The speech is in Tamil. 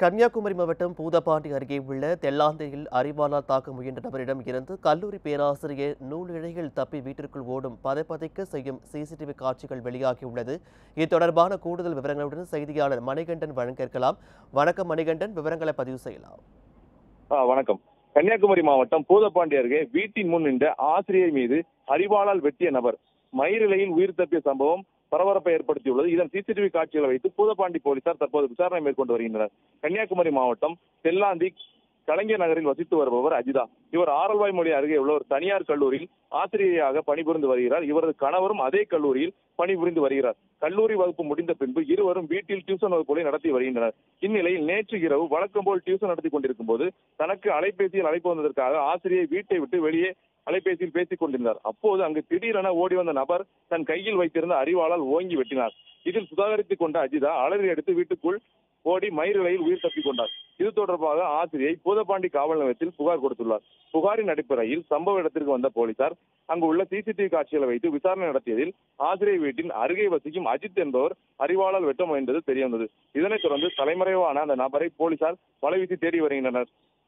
கன்னியாகுமரி மாவட்டம் பூதப்பாண்டி அருகே உள்ள தெல்லாந்தையில் அறிவாளால் தாக்க முயன்ற நபரிடம் இருந்து கல்லூரி பேராசிரியர் நூல் இழைகள் தப்பி வீட்டிற்குள் ஓடும் பதைப்பதைக்க செய்யும் சிசிடிவி காட்சிகள் வெளியாகியுள்ளது இது தொடர்பான கூடுதல் விவரங்களுடன் செய்தியாளர் மணிகண்டன் வழங்கியிருக்கலாம் வணக்கம் மணிகண்டன் விவரங்களை பதிவு செய்யலாம் ஆ, வணக்கம் கன்னியாகுமரி மாவட்டம் பூதப்பாண்டி அருகே வீட்டின் முன் நின்ற ஆசிரியை மீது அரிவாளால் வெட்டிய நபர் மயிரிழையில் உயிர் தப்பிய சம்பவம் பரபரப்பை ஏற்படுத்தியுள்ளது இதன் சிசிடிவி காட்சிகளை வைத்து பூதப்பாண்டி போலீசார் தற்போது விசாரணை மேற்கொண்டு வருகின்றனர் கன்னியாகுமரி மாவட்டம் தெல்லாந்தி கலைஞர் நகரில் வசித்து வருபவர் அஜிதா இவர் ஆரல்வாய் மொழி அருகே உள்ள ஒரு தனியார் கல்லூரியில் ஆசிரியையாக பணிபுரிந்து வருகிறார் இவரது கணவரும் அதே கல்லூரியில் பணிபுரிந்து வருகிறார் கல்லூரி வகுப்பு முடிந்த பின்பு இருவரும் வீட்டில் டியூஷன் வகுப்புகளை நடத்தி வருகின்றனர் இந்நிலையில் நேற்று இரவு வழக்கம் போல் டியூஷன் நடத்தி கொண்டிருக்கும் போது தனக்கு அலைபேசியில் அழைப்பு வந்ததற்காக ஆசிரியை வீட்டை விட்டு வெளியே அலைபேசியில் பேசிக் கொண்டிருந்தார் அப்போது அங்கு திடீரென ஓடி வந்த நபர் தன் கையில் வைத்திருந்த அரிவாளால் ஓங்கி வெட்டினார் இதில் சுதாகரித்துக் கொண்ட அஜிதா அலறி எடுத்து வீட்டுக்குள் ஓடி மயிரிழையில் உயிர் தப்பிக் கொண்டார் இது தொடர்பாக ஆசிரியை பூதப்பாண்டி காவல் நிலையத்தில் புகார் கொடுத்துள்ளார் புகாரின் அடிப்படையில் சம்பவ இடத்திற்கு வந்த போலீசார் அங்கு உள்ள சிசிடிவி காட்சிகளை வைத்து விசாரணை நடத்தியதில் ஆசிரியை வீட்டின் அருகே வசிக்கும் அஜித் என்பவர் அறிவாளால் வெட்ட முயன்றது தெரியவந்தது இதனைத் தொடர்ந்து தலைமறைவான அந்த நபரை போலீசார் வலைவீசி தேடி வருகின்றனர்